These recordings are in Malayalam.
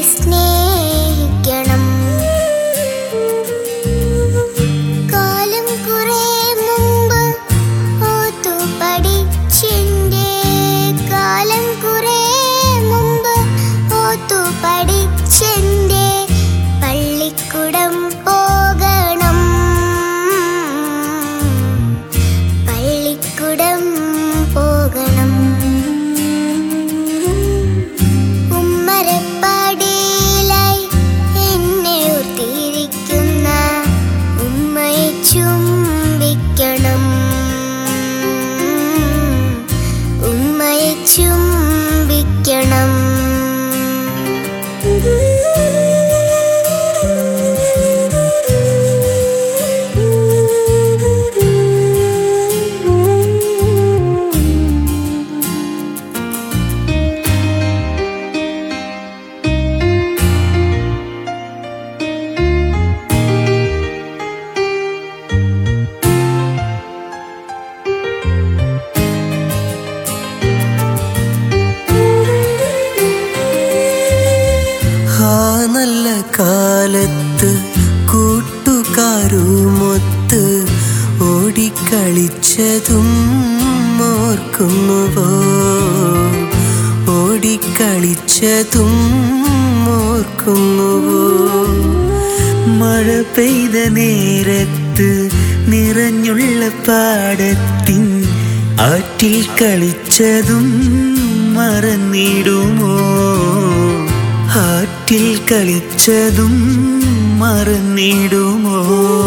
സ്നേഹിക്കണം കാലം കുറെ മുമ്പ് ഓർത്തു പഠിച്ചെന്റെ കാലം കുറെ മുമ്പ് ഓർത്തു പഠിച്ചെന്റെ പള്ളിക്കുടം പോകണം പള്ളിക്കുടം പോകണം ഉമ്മരപ്പാടിയിലായി എന്നെ ഓർത്തിരിക്കുന്ന ഉമ്മയെ ചുംബിക്കണം ഉമ്മയെ ചുംബിക്കണം ആ നല്ല കാലത്ത് കൂട്ടുകാരുമൊത്ത് ഓടിക്കളിച്ചതും ഓർക്കുന്നുവോ ഓടിക്കളിച്ചതും ഓർക്കുന്നുവോ മഴ പെയ്ത നേരത്ത് നിറഞ്ഞുള്ള പാടത്തിൻ ആറ്റിൽ കളിച്ചതും മറന്നിടുമോ ആറ്റിൽ കളിച്ചതും മറന്നിടുമോ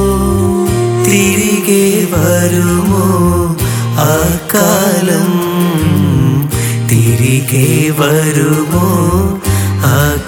തിരികെ വരുമോ ആ കാലം തിരികെ വരുമോ ആ